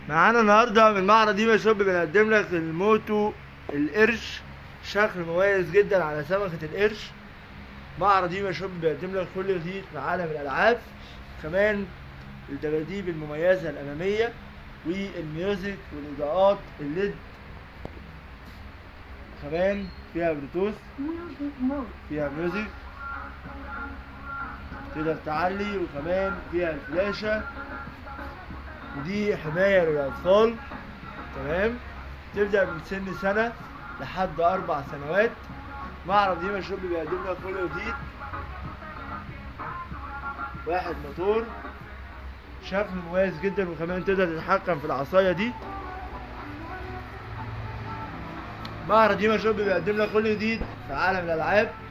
معانا النهارده من معرض ديما شوب بنقدم لك الموتو القرش شكل مميز جدا على سمكة القرش معرض ديما شوب بيقدم لك كل جديد في عالم الألعاب كمان الدباديب المميزة الأمامية والميوزك والإضاءات الليد كمان فيها بلوتوث فيها ميوزك تقدر تعلي وكمان فيها الفلاشة ودي حماية للأطفال تمام تبدأ من سن سنة لحد أربع سنوات معرض ديما شوب بيقدم لك كل جديد واحد موتور شكل مميز جدا وكمان تقدر تتحكم في العصاية دي معرض ديما شوب بيقدم لك كل جديد في عالم الألعاب